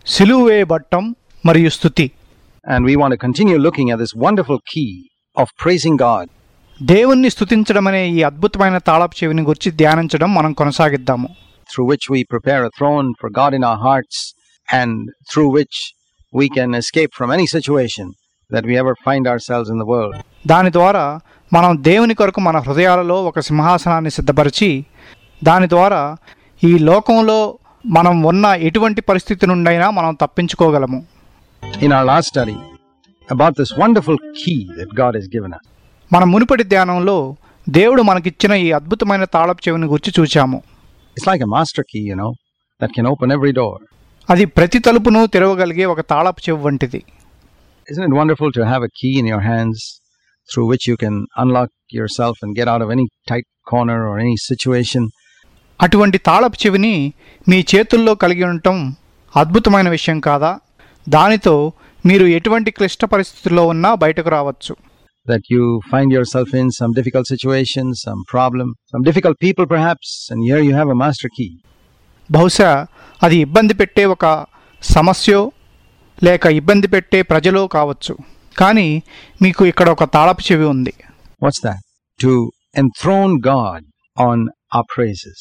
సిలువ వేయబట్టం మరియు స్థుతి And we want to continue looking at this wonderful key of praising God. దేవుణ్ణి స్థుతించడం అనే ఈ అద్భుతమైన తాళపు చెవిని గురించి ధ్యానించడం మనం కొనసాగిద్దాము through which we prepare a throne for God in our hearts, and through which we can escape from any situation that we ever find ourselves in the world. దాని ద్వారా మనం దేవుని కొరకు మన హృదయాలలో ఒక సింహాసనాన్ని సిద్ధపరిచి దాని ద్వారా ఈ లోకంలో మనం ఉన్న ఎటువంటి పరిస్థితి నుండైనా మనం తప్పించుకోగలము In our last study, about this wonderful key that God has given us, మన మునుపటి ధ్యానంలో దేవుడు మనకిచ్చిన ఈ అద్భుతమైన తాళపు చెవిని గురించి చూచాము it's like a master key, you know, that can open every door. అది ప్రతి తలుపును తెరవగలిగే ఒక తాళపు చెవి వంటిది Isn't it wonderful to have a key in your hands through which you can unlock yourself and get out of any tight corner or any situation? అటువంటి తాళపు చెవిని మీ చేతుల్లో కలిగి ఉండటం అద్భుతమైన విషయం కాదా దానితో మీరు ఎటువంటి క్లిష్ట పరిస్థితుల్లో ఉన్నా బయటకు రావచ్చు that you find yourself in some difficult situation, some problem, some difficult people perhaps, and here you have a master key. బహుశా అది ఇబ్బంది పెట్టే ఒక సమస్యో లేక ఇబ్బంది పెట్టే ప్రజలో కావచ్చు కానీ మీకు ఇక్కడ ఒక తాళపు చెవి ఉంది What's that? To enthrone God on our praises.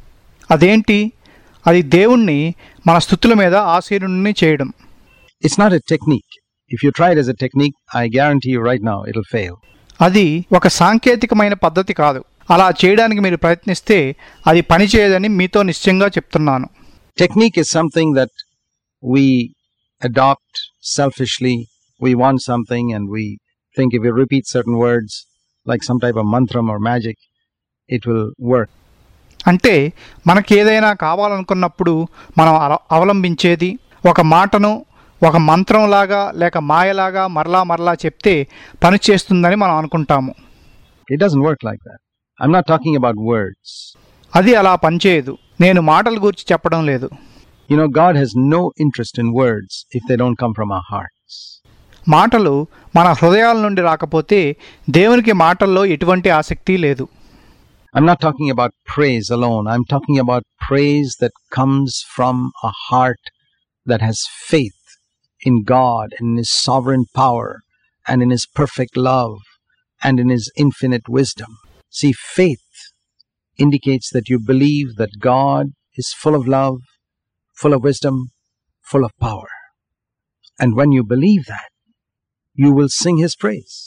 అదేంటి అది దేవుణ్ణి మన స్థుతుల మీద ఆసీనుడిని చేయడం It's not a technique. If you try it as a technique, I guarantee you right now it'll fail. అది ఒక సాంకేతికమైన పద్ధతి కాదు అలా చేయడానికి మీరు ప్రయత్నిస్తే అది పనిచేయదని మీతో నిశ్చయంగా చెప్తున్నాను Technique is something that we adopt selfishly. We want something and we think if we repeat certain words, like some type of mantram or magic, it will work. అంటే మనకి ఏదైనా కావాలనుకున్నప్పుడు మనం అల- అవలంబించేది ఒక మాటను ఒక మంత్రంలాగా లేక మాయలాగా మరలా మరలా చెప్తే పని చేస్తుందని మనం అనుకుంటాము It doesn't work like that. I'm not talking about words. అది అలా పనిచేయదు నేను మాటల గురించి చెప్పడం లేదు You know, God has no interest in words if they don't come from our hearts. మాటలు మన హృదయాల నుండి రాకపోతే దేవునికి మాటల్లో ఎటువంటి ఆసక్తి లేదు I'm not talking about praise alone. I'm talking about praise that comes from a heart that has faith in God and in His sovereign power and in His perfect love and in His infinite wisdom. See, faith indicates that you believe that God is full of love, full of wisdom, full of power. And when you believe that, you will sing His praise.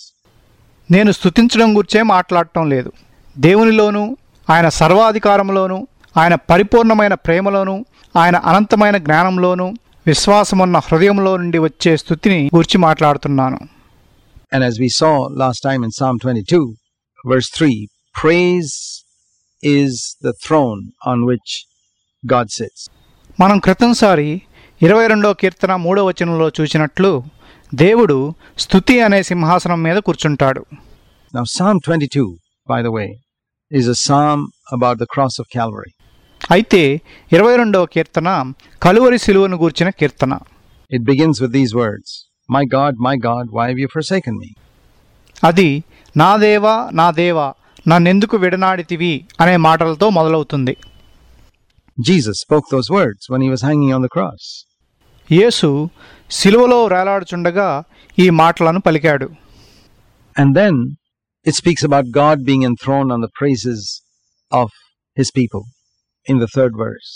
నేను స్తుతించడం గురించే మాట్లాడటం లేదు దేవునిలోను ఆయన సర్వాధికారంలోను ఆయన పరిపూర్ణమైన ప్రేమలోను ఆయన అనంతమైన జ్ఞానంలోను విశ్వాసమున్న హృదయంలో నుండి వచ్చే స్థుతిని గురించి మాట్లాడుతున్నాను And as we saw last time in Psalm 22, verse 3, praise is the throne on which God sits. మనం క్రితంసారి ఇరవై రెండో కీర్తన మూడో వచనంలో చూసినట్లు దేవుడు స్థుతి అనే సింహాసనం మీద కూర్చుంటాడు Now, Psalm 22, by the way, is a psalm about the cross of Calvary. అయితే ఇరవై రెండవ కీర్తన కలువరి శిలువను గూర్చిన కీర్తన It begins with these words My God, my God, why have you forsaken me? అది నా దేవా నా దేవా నన్నెందుకు విడనాడితివి అనే మాటలతో మొదలవుతుంది Jesus spoke those words when he was hanging on the cross. యేసు శిలువలో వేలాడుచుండగా ఈ మాటలను పలికాడు And then it speaks about God being enthroned on the praises of his people in the third verse.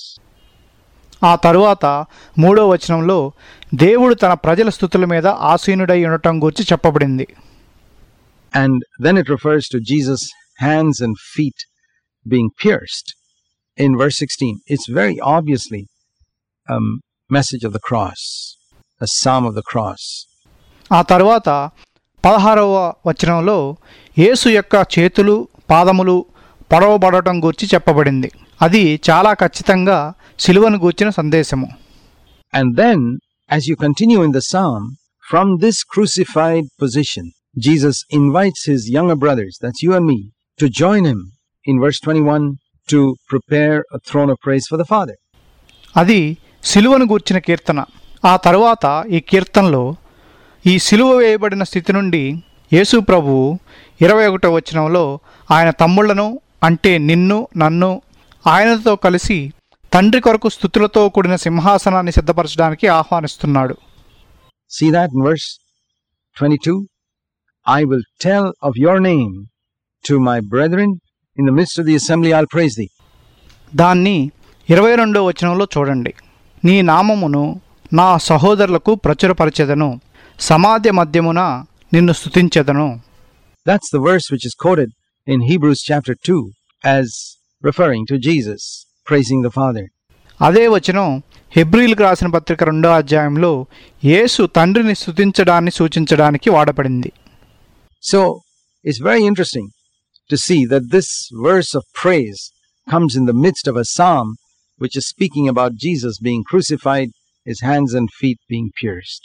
ఆ తరువాత మూడో వచనంలో దేవుడు తన ప్రజల స్థుతుల మీద ఆసీనుడై ఉండటం గురించి చెప్పబడింది And then it refers to Jesus' hands and feet being pierced in verse 16. It's very obviously a message of the cross, a psalm of the cross. ఆ తరువాత పదహారవ వచనంలో యేసు యొక్క చేతులు పాదములు పొడవబడటం గురించి చెప్పబడింది అది చాలా ఖచ్చితంగా శిలువను గూర్చిన సందేశము And then, as you continue in the psalm, from this crucified position, Jesus invites his younger brothers, that's you and me, to join him in verse 21 to prepare a throne of praise for the Father. అది శిలువను గూర్చిన కీర్తన ఆ తరువాత ఈ కీర్తనలో ఈ శిలువ వేయబడిన స్థితి నుండి యేసు ప్రభువు ఇరవై ఒకటో వచనంలో ఆయన తమ్ముళ్లను అంటే నిన్ను నన్ను ఆయనతో కలిసి తండ్రి కొరకు స్థుతులతో కూడిన సింహాసనాన్ని సిద్ధపరచడానికి ఆహ్వానిస్తున్నాడు See that in verse 22? I will tell of your name to my brethren. In the midst of the assembly, I'll praise thee. దాన్ని ఇరవై రెండో వచనంలో చూడండి నీ నామమును నా సహోదరులకు ప్రచురపరిచెదను సమాధి మధ్యమున నిన్ను స్తుతించెదను That's the verse which is quoted in Hebrews chapter 2 as referring to Jesus praising the Father. అదే వచనం హెబ్రిల్కి రాసిన పత్రిక రెండో అధ్యాయంలో యేసు తండ్రిని స్తుతించడాన్ని సూచించడానికి వాడబడింది So it's very interesting to see that this verse of praise comes in the midst of a psalm which is speaking about Jesus being crucified, his hands and feet being pierced.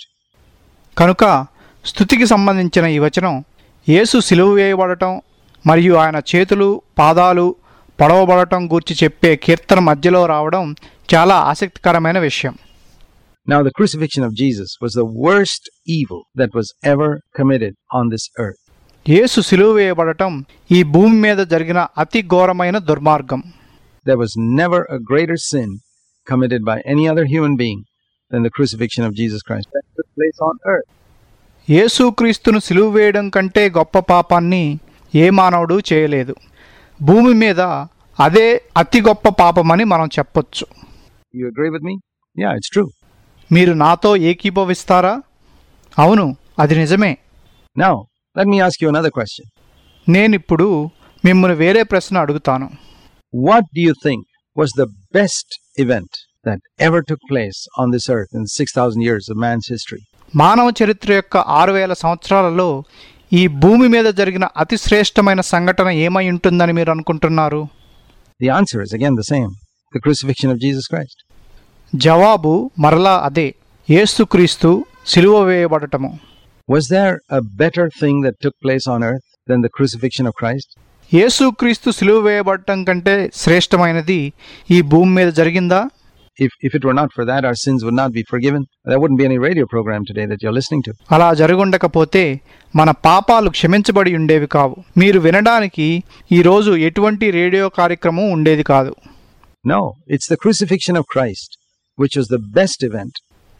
కనుక స్థుతికి సంబంధించిన ఈ వచనం యేసు సిలువ వేయబడటం మరియు ఆయన చేతులు పాదాలు పొడవబడటం గూర్చి చెప్పే కీర్తన మధ్యలో రావడం చాలా ఆసక్తికరమైన విషయం Now, the crucifixion of Jesus was the worst evil that was ever committed on this earth. యేసు సిలువ వేయబడటం ఈ భూమి మీద జరిగిన అతి ఘోరమైన దుర్మార్గం There was never a greater sin committed by any other human being than the crucifixion of Jesus Christ. That took place on earth. యేసుక్రీస్తును సిలువ వేయడం కంటే గొప్ప పాపాన్ని ఏ మానవుడు చేయలేదు భూమి మీద అదే అతి గొప్ప పాపమని మనం చెప్పొచ్చు You agree with me? Yeah, it's true. మీరు నాతో ఏకీభవిస్తారా అవును అది నిజమే Now, let me ask you another question. నేనిప్పుడు మిమ్మల్ని వేరే ప్రశ్న అడుగుతాను What do you think was the best event that ever took place on this earth in 6,000 years of man's history? మానవ చరిత్ర యొక్క ఆరు వేల సంవత్సరాలలో ఈ భూమి మీద జరిగిన అతి శ్రేష్టమైన సంఘటన ఏమై ఉంటుందని మీరు అనుకుంటున్నారు The answer is again the same the crucifixion of Jesus Christ. జవాబు మరలా అదే యేసుక్రీస్తు సిలువ వేయబడటము Was there a better thing that took place on earth than the crucifixion of Christ? యేసుక్రీస్తు సిలువ వేయబడటం కంటే శ్రేష్టమైనది ఈ భూమి మీద జరిగిందా If, if it were not for that, our sins would not be forgiven. There wouldn't be any radio program today that you're listening to. అలా జరుగుండకపోతే మన పాపాలు క్షమించబడి ఉండేవి కావు మీరు వినడానికి ఈరోజు ఎటువంటి రేడియో కార్యక్రమం ఉండేది కాదు No, it's the crucifixion of Christ, which was the best event.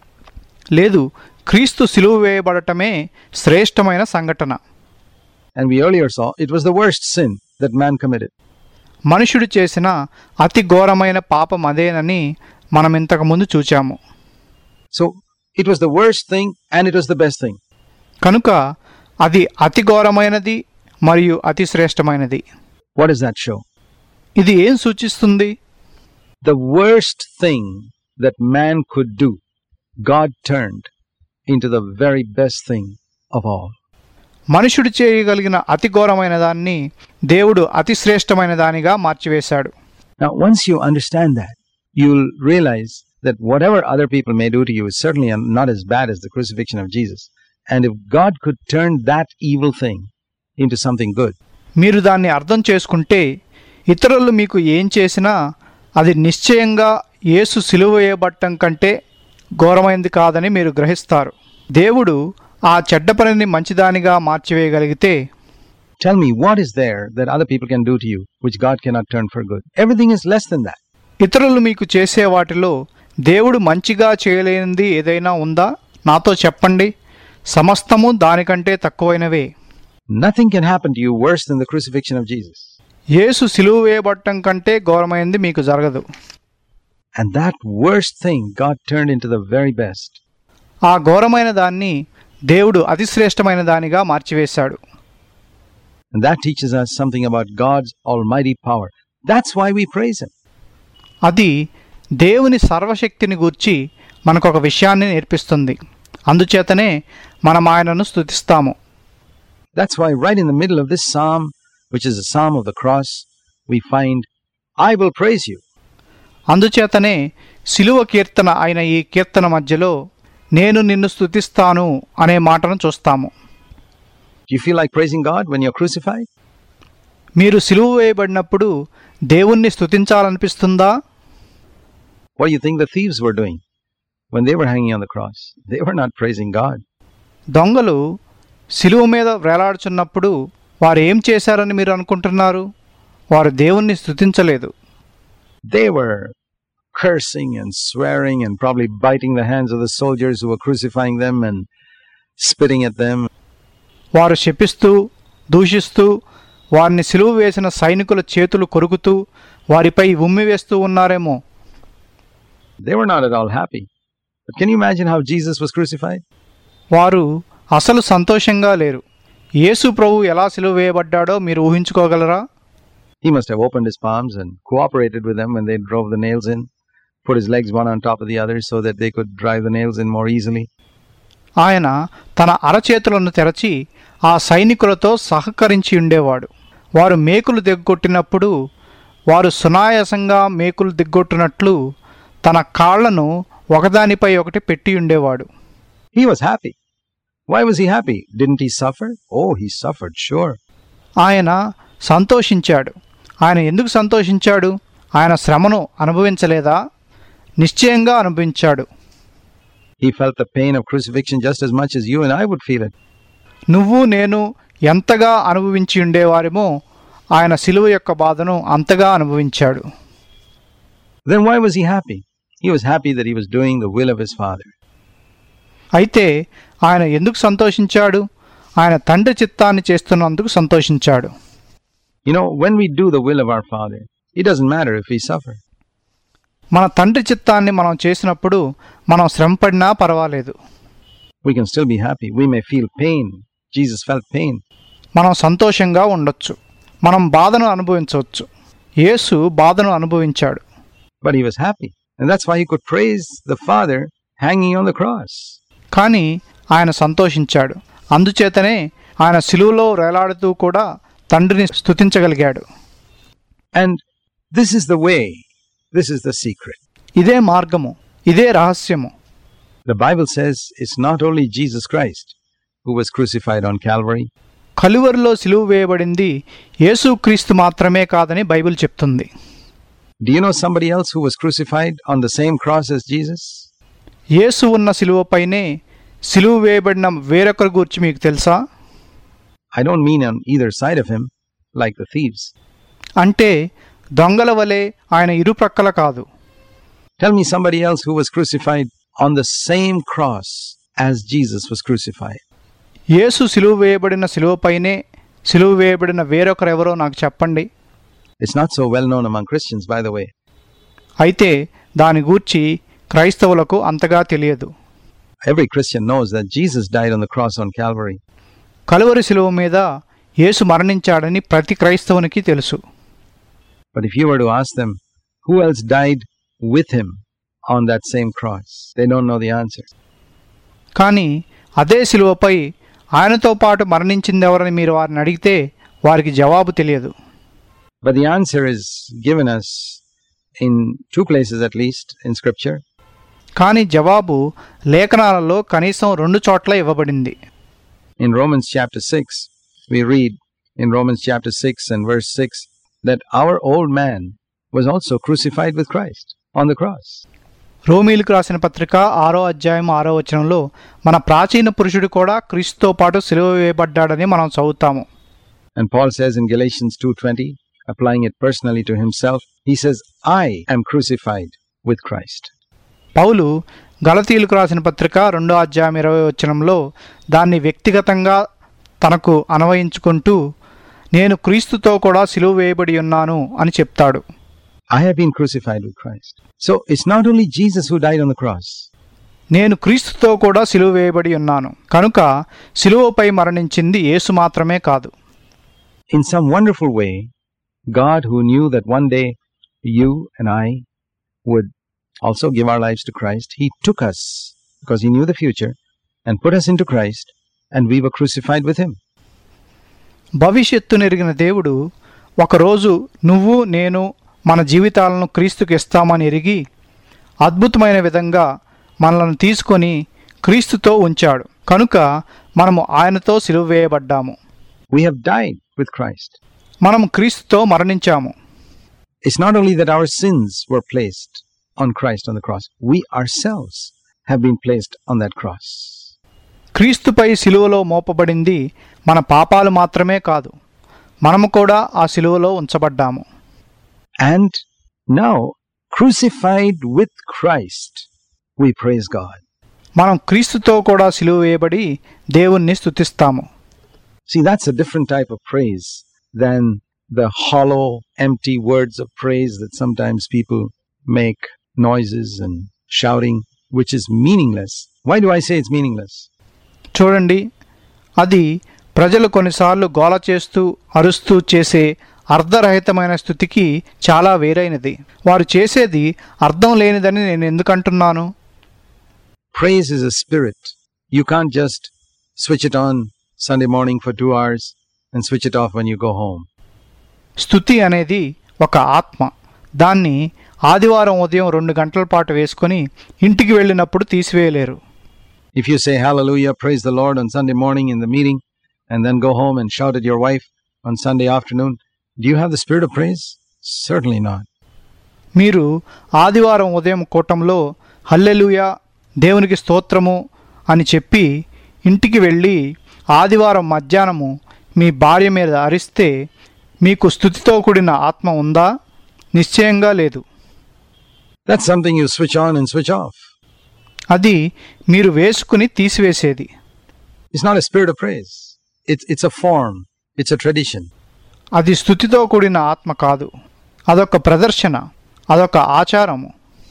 లేదు క్రీస్తు సిలువ వేయబడటమే శ్రేష్టమైన సంఘటన And we earlier saw it was the worst sin that man committed. మనుషుడు చేసిన అతి ఘోరమైన పాపం అదేనని మనం ఇంతకు ముందు చూచాము So it was the worst thing and it was the best thing. కనుక అది అతి ఘోరమైనది మరియు అతి శ్రేష్టమైనది What does that show? ఇది ఏం సూచిస్తుంది The worst thing that man could do, God turned into the very best thing of all. మనుషుడు చేయగలిగిన అతి ఘోరమైన దాన్ని దేవుడు అతి శ్రేష్టమైన దానిగా మార్చివేశాడు Now, once you understand that, you'll realize that whatever other people may do to you is certainly not as bad as the crucifixion of Jesus. And if God could turn that evil thing into something good, మీరు దాన్ని అర్థం చేసుకుంటే ఇతరులు మీకు ఏం చేసినా అది నిశ్చయంగా యేసు సిలువ వేయబట్టం కంటే ఘోరమైంది కాదని మీరు గ్రహిస్తారు దేవుడు ఆ చెడ్డ పనిని మంచిదానిగా మార్చివేయగలిగితే tell me what is there that other people can do to you which God cannot turn for good? Everything is less than that. ఇతరులు మీకు చేసే వాటిలో దేవుడు మంచిగా చేయలేనిది ఏదైనా ఉందా నాతో చెప్పండి సమస్తము దానికంటే తక్కువైనవే Nothing can happen to you worse than the crucifixion of Jesus. యేసు సిలువ వేయబట్టం కంటే ఘోరమైనది మీకు జరగదు And that worst thing God turned into the very best. ఆ ఘోరమైన దాన్ని దేవుడు అతి శ్రేష్టమైన దానిగా మార్చివేశాడు And that teaches us something about God's almighty power. That's why we praise Him. అది దేవుని సర్వశక్తిని గూర్చి మనకొక విషయాన్ని నేర్పిస్తుంది అందుచేతనే మనం ఆయనను స్తుతిస్తాము That's why, right in the middle of this psalm, which is a psalm of the cross, we find, I will praise you. అందుచేతనే శిలువ కీర్తన అయిన ఈ కీర్తన మధ్యలో నేను నిన్ను స్తుతిస్తాను అనే మాటను చూస్తాము Do you feel like praising God when you're crucified? మీరు సిలువ వేయబడినప్పుడు దేవుణ్ణి స్తుతించాలనిపిస్తుందా What do you think the thieves were doing when they were hanging on the cross? They were not praising God. దొంగలు సిలువ మీద వేలాడుచున్నప్పుడు వారు ఏం చేశారని మీరు అనుకుంటున్నారు వారు దేవుణ్ణి స్తుతించలేదు They were cursing and swearing and probably biting the hands of the soldiers who were crucifying them and spitting at them. వారు శపిస్తూ దూషిస్తూ వారిని సిలువ వేసిన సైనికుల చేతులు కొరుకుతూ వారిపై ఉమ్మి వేస్తూ ఉన్నారేమో They were not at all happy. But can you imagine how Jesus was crucified? వారు అసలు సంతోషంగా లేరు యేసు ప్రభు ఎలా సిలువ వేయబడ్డాడో మీరు ఊహించుకోగలరా He must have opened his palms and cooperated with them when they drove the nails in, put his legs one on top of the other so that they could drive the nails in more easily. ఆయన తన అరచేతులను తెరచి ఆ సైనికులతో సహకరించి ఉండేవాడు వారు మేకులు దిగ్గొట్టినప్పుడు వారు సునాయాసంగా మేకులు దిగ్గొట్టినట్లు తన కాళ్లను ఒకదానిపై ఒకటి పెట్టి ఉండేవాడు He was happy. Why was he happy? Didn't he suffer? Oh, he suffered, sure. ఆయన సంతోషించాడు ఆయన ఎందుకు సంతోషించాడు ఆయన శ్రమను అనుభవించలేదా నిశ్చయంగా అనుభవించాడు He felt the pain of crucifixion just as much as you and I would feel it. నువ్వు నేను ఎంతగా అనుభవించి ఉండేవారేమో ఆయన శిలువ యొక్క బాధను అంతగా అనుభవించాడు Then why was he happy? He was happy that he was doing the will of his Father. అయితే ఆయన ఎందుకు సంతోషించాడు ఆయన తండ్రి చిత్తాన్ని చేస్తున్నందుకు సంతోషించాడు You know, when we do the will of our Father, it doesn't matter if we suffer. మన తండ్రి చిత్తాన్ని మనం చేసినప్పుడు మనం శ్రమపడినా పర్వాలేదు We can still be happy. We may feel pain. Jesus felt pain. మనం సంతోషంగా ఉండొచ్చు మనం బాధను అనుభవించవచ్చు యేసు బాధను అనుభవించాడు But he was happy. And that's why he could praise the Father hanging on the cross. కానీ ఆయన సంతోషించాడు అందుచేతనే ఆయన శిలువలో వేలాడుతూ కూడా తండ్రిని స్తుతించగలిగాడు And this is the way. This is the secret. ఇదే మార్గము ఇదే రహస్యము The Bible says it's not only Jesus Christ who was crucified on Calvary, కలువరిలో సిలువ వేయబడింది యేసుక్రీస్తు మాత్రమే కాదని బైబిల్ చెప్తుంది Do you know somebody else who was crucified on the same cross as Jesus? యేసు ఉన్న సిలువపైనే సిలువ వేయబడిన వేరొకరి గురించి మీకు తెలుసా I don't mean on either side of him, like the thieves. అంటే దొంగల వలె ఆయన ఇరుప్రక్కల కాదు Tell me somebody else who was crucified on the same cross as Jesus was crucified. యేసు సిలువ వేయబడిన సిలువపైనే సిలువ వేయబడిన వేరొకరెవరో నాకు చెప్పండి It's not so well known among Christians, by the way. అయితే దాని గూర్చి క్రైస్తవులకు అంతగా తెలియదు Every Christian knows that Jesus died on the cross on Calvary. Calvary సిలువ మీద యేసు మరణించాడని ప్రతి క్రైస్తవునికి తెలుసు But if you were to ask them, who else died with him on that same cross? They don't know the answer. కానీ అదే సిలువపై ఆయనతో పాటు మరణించిందెవరని మీరు వారిని అడిగితే వారికి జవాబు తెలియదు But the answer is given us in two places at least in Scripture. కానీ జవాబు లేఖనాలలో కనీసం రెండు చోట్ల ఇవ్వబడింది In Romans chapter 6, we read in Romans chapter 6 and verse 6 that our old man was also crucified with Christ on the cross. రోమీలకు రాసిన పత్రిక ఆరో అధ్యాయం ఆరో వచనంలో మన ప్రాచీన పురుషుడు కూడా క్రీస్తుతో పాటు సిలువ వేయబడ్డాడని మనం చదువుతాము And Paul says in Galatians 2:20, applying it personally to himself, he says, "I am crucified with Christ." పౌలు గలతీయులకు రాసిన పత్రిక రెండో అధ్యాయం ఇరవై వచనంలో దాన్ని వ్యక్తిగతంగా తనకు అన్వయించుకుంటూ నేను క్రీస్తుతో కూడా సిలువ వేయబడి ఉన్నాను అని చెప్తాడు I have been crucified with Christ. So it's not only Jesus who died on the cross. నేను క్రీస్తుతో కూడా సిలువ వేయబడి ఉన్నాను కనుక సిలువపై మరణించింది యేసు మాత్రమే కాదు In some wonderful way, God, who knew that one day you and I would also give our lives to Christ, He took us because He knew the future and put us into Christ, and we were crucified with Him. భవిష్యత్తు నెరిగిన దేవుడు ఒకరోజు నువ్వు నేను మన జీవితాలను క్రీస్తుకి ఇస్తామని ఎరిగి అద్భుతమైన విధంగా మనలను తీసుకొని క్రీస్తుతో ఉంచాడు కనుక మనము ఆయనతో సిలువ వేయబడ్డాము We have died with Christ. మనం క్రీస్తుతో మరణించాము It's not only that our sins were placed on Christ on the cross, we ourselves have been placed on that cross. క్రీస్తుపై సిలువలో మోపబడింది మన పాపాలు మాత్రమే కాదు మనము కూడా ఆ సిలువలో ఉంచబడ్డాము And now crucified with Christ, we praise God. మనం క్రీస్తుతో కూడా సిలువ వేయబడి దేవుణ్ణి స్తుతిస్తాము See, that's a different type of praise than the hollow, empty words of praise that sometimes people make noises and shouting, which is meaningless. Why do I say it's meaningless? చూడండి అది ప్రజలు కొన్నిసార్లు గోల చేస్తూ అరుస్తూ చేసే అర్ధరహితమైన స్థుతికి చాలా వేరైనది వారు చేసేది అర్థం లేనిదని నేను ఎందుకంటున్నాను Praise is a spirit. You can't just switch it on Sunday morning for two hours and switch it off when you go home. స్థుతి అనేది ఒక ఆత్మ దాన్ని ఆదివారం ఉదయం రెండు గంటల పాటు వేసుకొని ఇంటికి వెళ్ళినప్పుడు తీసివేయలేరు If you say hallelujah, praise the Lord on Sunday morning in the meeting, and then go home and shout at your wife on Sunday afternoon, do you have the spirit of praise? Certainly not. మీరు ఆదివారం ఉదయం కూటంలో హల్లెలూయా దేవునికి స్తోత్రము అని చెప్పి ఇంటికి వెళ్ళి ఆదివారం మధ్యాహ్నము మీ భార్య మీద అరిస్తే మీకు స్థుతితో కూడిన ఆత్మ ఉందా నిశ్చయంగా లేదు That's something you switch on and switch off. అది మీరు వేసుకుని తీసివేసేది It's not a spirit of praise. It's, it's a form, it's a tradition. అది స్థుతితో కూడిన ఆత్మ కాదు అదొక ప్రదర్శన అదొక ఆచారము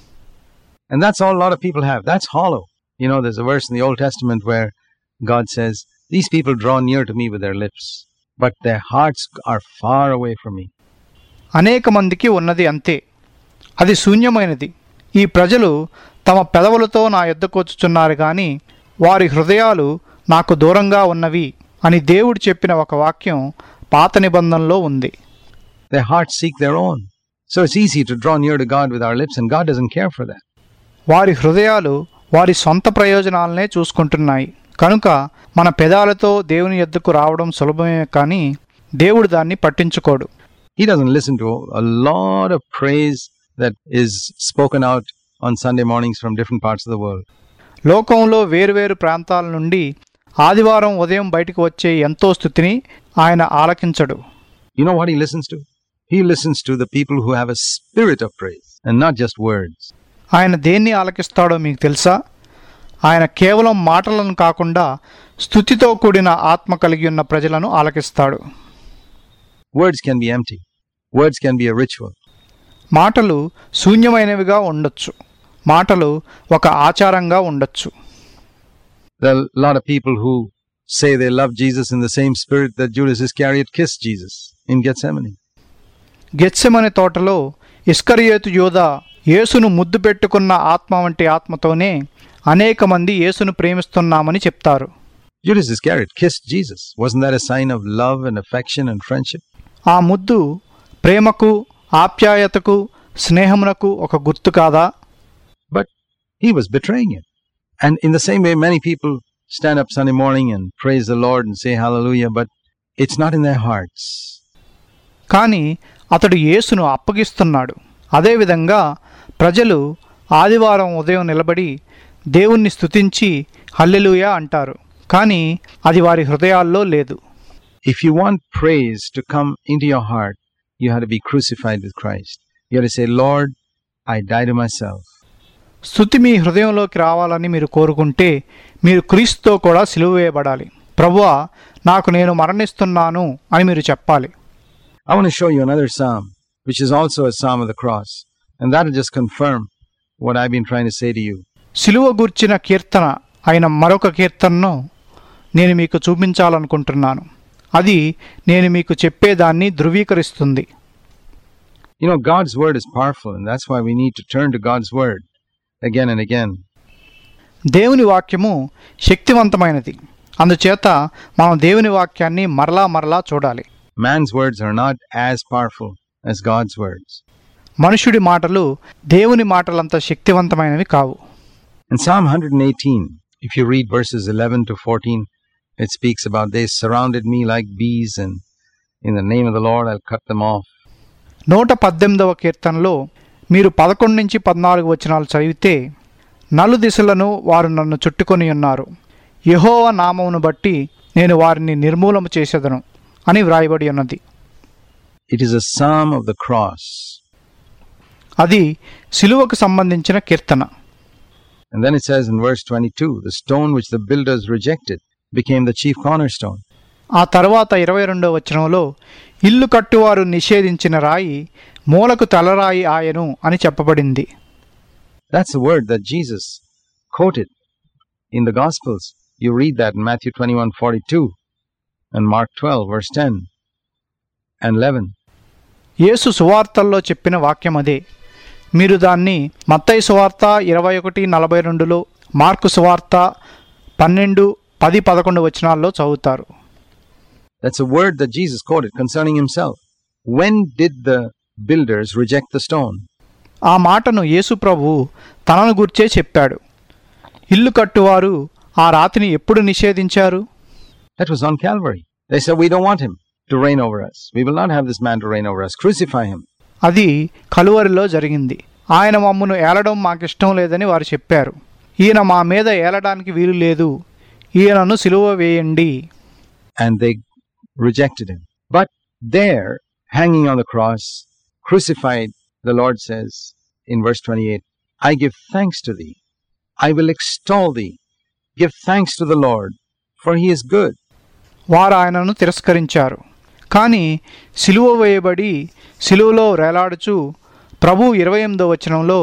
And that's all a lot of people have. That's hollow. You know, there's a verse in the Old Testament where God says, These people draw near to me with their lips, but their hearts are far away from me. అనేక మందికి ఉన్నది అంతే అది శూన్యమైనది ఈ ప్రజలు తమ పెదవులతో నా యొద్దకు వచ్చుచున్నారు గాని వారి హృదయాలు నాకు దూరంగా ఉన్నవి అని దేవుడు చెప్పిన ఒక వాక్యం పాత నిబంధనలో ఉంది Their hearts seek their own. So it's easy to draw near to God with our lips, and God doesn't care for that. వారి హృదయాలు వారి సొంత ప్రయోజనాలనే చూసుకుంటున్నాయి కనుక మన పెదాలతో దేవుని యొద్దకు రావడం సులభమే కానీ దేవుడు దాన్ని పట్టించుకోడు He doesn't listen to a lot of praise that is spoken out on Sunday mornings from different parts of the world. లోకంలో వేరువేరు ప్రాంతాల నుండి ఆదివారం ఉదయం బయటకు వచ్చే ఎంతో స్థుతిని ఆయన ఆలకించడు You know what he listens to? He listens to the people who have a spirit of praise and not just words. ఆయన దేన్ని ఆలకిస్తాడో మీకు తెలుసా ఆయన కేవలం మాటలను కాకుండా స్థుతితో కూడిన ఆత్మ కలిగి ఉన్న ప్రజలను ఆలకిస్తాడు Words can be empty, words can be a ritual. మాటలు శూన్యమైనవిగా ఉండొచ్చు మాటలు ఒక ఆచారంగా ఉండొచ్చు There are a lot of people who say they love Jesus in the same spirit that Judas Iscariot kissed Jesus in Gethsemane. గెత్సెమని తోటలో ఇస్కరియేతు యోధ యేసును ముద్దు పెట్టుకున్న ఆత్మ వంటి ఆత్మతోనే అనేక మంది యేసును ప్రేమిస్తున్నామని చెప్తారు Judas Iscariot kissed Jesus. Wasn't that a sign of love and affection and friendship? ఆ ముద్దు ప్రేమకు ఆప్యాయతకు స్నేహమునకు ఒక గుర్తు కాదా But he was betraying it. And in the same way, many people stand up Sunday morning and praise the Lord and say hallelujah, but it's not in their hearts. కానీ అతడు యేసును అప్పగిస్తున్నాడు అదేవిధంగా ప్రజలు ఆదివారం ఉదయం నిలబడి దేవుణ్ణి స్తుతించి హల్లెలూయా అంటారు కానీ అది వారి హృదయాల్లో లేదు If you want praise to come into your heart, you have to be crucified with Christ. You have to say, Lord, I die to myself. స్థుతి మీ హృదయంలోకి రావాలని మీరు కోరుకుంటే మీరు క్రీస్తుతో కూడా సిలువ వేయబడాలి ప్రభువా నాకు నేను మరణిస్తున్నాను అని మీరు చెప్పాలి I want to show you another psalm, which is also a psalm of the cross. And that will just confirm what I've been trying to say to you. సిలువ గూర్చిన కీర్తన అయిన మరొక కీర్తనను నేను మీకు చూపించాలనుకుంటున్నాను అది నేను మీకు చెప్పేదాన్ని ధృవీకరిస్తుంది You know, God's word is powerful, and that's why we need to turn to God's word again and again. దేవుని వాక్యము శక్తివంతమైనది అందుచేత మనం దేవుని వాక్యాన్ని మరలా మరలా చూడాలి Man's words are not as powerful as God's words. మనుషుడి మాటలు దేవుని మాటలంత శక్తివంతమైనవి కావు In Psalm 118, if you read verses 11 to 14, it speaks about they surrounded me like bees, and in the name of the Lord I'll cut them off. నూట పద్దెనిమిదవ కీర్తనలో మీరు పదకొండు నుంచి పద్నాలుగు వచనాలు చదివితే నలు దిశలను వారు నన్ను చుట్టుకొని ఉన్నారు యెహోవ నామమును బట్టి నేను వారిని నిర్మూలము చేసేదను అని వ్రాయబడి ఉన్నది It is a psalm of the cross. అది సిలువకు సంబంధించిన కీర్తన And then it says in verse 22 the stone which the builders rejected became the chief cornerstone. ఆ తర్వాత ఇరవై రెండవ వచనంలో ఇల్లు కట్టువారు నిషేధించిన రాయి మూలకు తలరాయి ఆయను అని చెప్పబడింది That's the word that Jesus quoted in the Gospels. You read that in Matthew 21 42 and Mark 12, verse 10 and 11. యేసు సువార్తల్లో చెప్పిన వాక్యం అదే మీరు దాన్ని మత్తయి సువార్త ఇరవై ఒకటి నలభై రెండులో మార్కు సువార్త పన్నెండు పది పదకొండు వచనాల్లో చదువుతారు That's a word that Jesus quoted concerning himself. When did the builders reject the stone? ఆ మాటను యేసు ప్రభువు తనను గుర్చే చెప్పాడు ఇల్లు కట్టువారు ఆ రాతిని ఎప్పుడు నిషేధించారు That was on Calvary. They said, We don't want him to reign over us. We will not have this man to reign over us. Crucify him. అది కలువరిలో జరిగింది ఆయన మమ్మను ఏలడం మాకిష్టం లేదని వారు చెప్పారు ఈయన మా మీద ఏలడానికి వీలు లేదు ఈయనను సిలువ వేయండి And they rejected him. But there, hanging on the cross, crucified, the Lord says in verse 28, I give thanks to thee. I will extol thee. Give thanks to the Lord, for he is good. వారు ఆయనను తిరస్కరించారు కానీ సిలువ వేయబడి సిలువలో వేలాడుచు ప్రభు ఇరవై ఎనిమిదో వచనంలో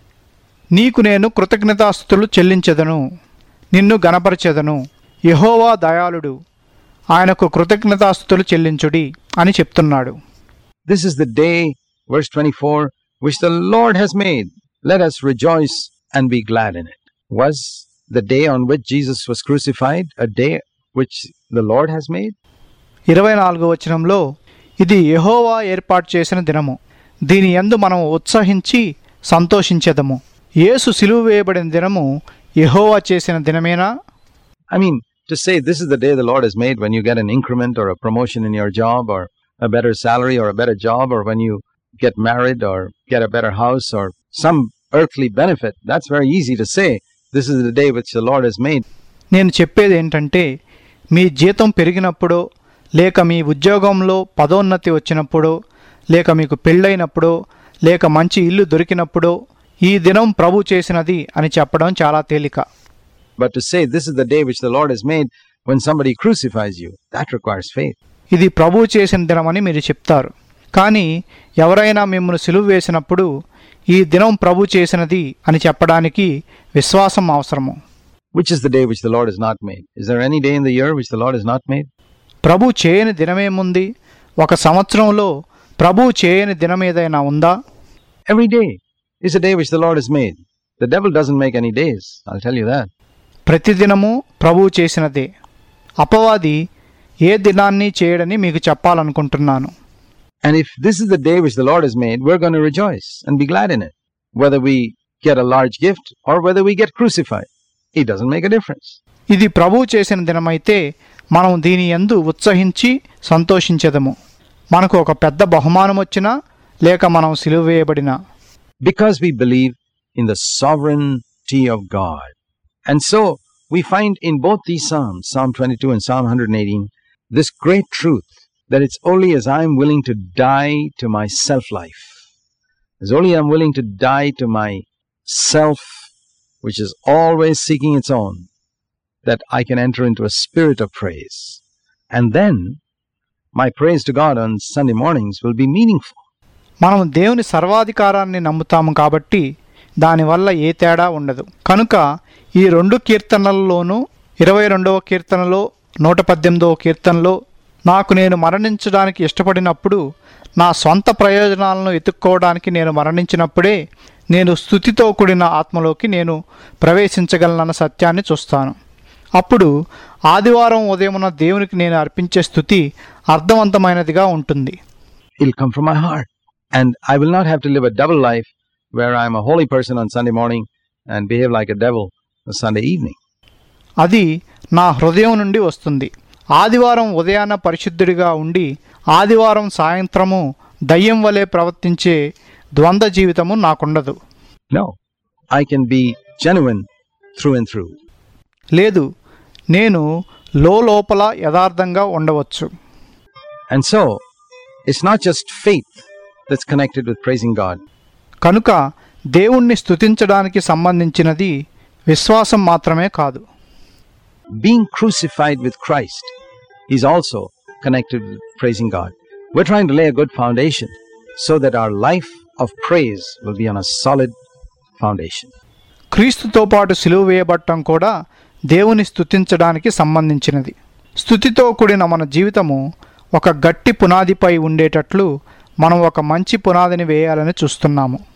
నీకు నేను కృతజ్ఞతాస్థుతులు చెల్లించెదను నిన్ను గనపరచెదను యహోవా దయాళుడు ఆయనకు కృతజ్ఞతాస్థుతులు చెల్లించుడి అని చెప్తున్నాడు This is the day, verse 24, which the Lord has made. Let us rejoice and be glad in it. Was the day on which Jesus was crucified a day which the Lord has made? ఇరవై నాలుగో వచనంలో ఇది యెహోవా ఏర్పాటు చేసిన దినము దీని యందు మనం ఉత్సహించి సంతోషించెదము యేసు సిలువ వేయబడిన దినము యెహోవా చేసిన దినమేనా I mean, to say this is the day the Lord has made when you get an increment or a promotion in your job or a better salary or a better job or when you get married or get a better house or some earthly benefit, that's very easy to say. This is the day which the Lord has made. నేను చెప్పేది ఏంటంటే మీ జీతం పెరిగినప్పుడో లేక మీ ఉద్యోగంలో పదోన్నతి వచ్చినప్పుడో లేక మీకు పెళ్ళైనప్పుడో లేక మంచి ఇల్లు దొరికినప్పుడో ఈ దినం ప్రభు చేసినది అని చెప్పడం చాలా తేలిక But to say this is the day which the Lord has made when somebody crucifies you, that requires faith. ఇది ప్రభు చేసిన దినమని మీరు చెప్తారు కానీ ఎవరైనా మిమ్మల్ని సిలువ వేసినప్పుడు ఈ దినం ప్రభు చేసినది అని చెప్పడానికి విశ్వాసం అవసరము Which is the day which the Lord has not made? Is there any day in the year which the Lord has not made? ప్రభు చేయని దినమేముంది ఒక సంవత్సరంలో ప్రభు చేయని దినం ఏదైనా ఉందా Every day is a day which the Lord has made. The devil doesn't make any days, I'll tell you that. ప్రతిదినము ప్రభువు చేసినదే అపవాది ఏ దినాన్ని చేయడని మీకు చెప్పాలనుకుంటున్నాను And if this is the day which the Lord has made, we're going to rejoice and be glad in it. Whether we get a large gift or whether we get crucified, it doesn't make a difference. ఇది ప్రభువు చేసిన దినమైతే మనం దీని యందు ఉత్సహించి సంతోషించెదము మనకు ఒక పెద్ద బహుమానం వచ్చినా లేక మనం సిలువ వేయబడినా Because we believe in the sovereignty of God. And so we find in both these Psalms, Psalm 22 and Psalm 118, this great truth that it's only as I'm willing to die to my self life, as only I'm willing to die to my self, which is always seeking its own, that I can enter into a spirit of praise. And then my praise to God on Sunday mornings will be meaningful. మనం దేవుని సర్వాధికారాన్ని నమ్ముతాము కాబట్టి దానివల్ల ఏ తేడా ఉండదు కనుక ఈ రెండు కీర్తనలలోనూ ఇరవై రెండవ కీర్తనలో నూట పద్దెనిమిదవ కీర్తనలో నాకు నేను మరణించడానికి ఇష్టపడినప్పుడు నా సొంత ప్రయోజనాలను ఎత్తుక్కోవడానికి నేను మరణించినప్పుడే నేను స్థుతితో కూడిన ఆత్మలోకి నేను ప్రవేశించగలనన్న సత్యాన్ని చూస్తాను అప్పుడు ఆదివారం ఉదయమున దేవునికి నేను అర్పించే స్థుతి అర్థవంతమైనదిగా ఉంటుంది it'll come from my heart. And I will not have to live a double life where I'm a holy person on Sunday morning and behave like a devil on Sunday evening. అది నా హృదయం నుండి వస్తుంది ఆదివారం ఉదయాన పరిశుద్ధుడిగా ఉండి ఆదివారం సాయంత్రము దయ్యం వలె ప్రవర్తించే ద్వంద్వ జీవితము నాకుండదు No, I can be genuine through and through. లేదు నేను లోపల యథార్థంగా ఉండవచ్చు And so, it's not just faith that's connected with praising God. కనుక దేవుణ్ణి స్తుతించడానికి సంబంధించినది విశ్వాసం మాత్రమే కాదు Being crucified with Christ is also connected with praising God. We're trying to lay a good foundation so that our life of praise will be on a solid foundation. క్రీస్తుతో పాటు సిలువ వేయబట్టం కూడా దేవుని స్తుతించడానికి సంబంధించినది స్థుతితో కూడిన మన జీవితము ఒక గట్టి పునాదిపై ఉండేటట్లు మనం ఒక మంచి పునాదిని వేయాలని చూస్తున్నాము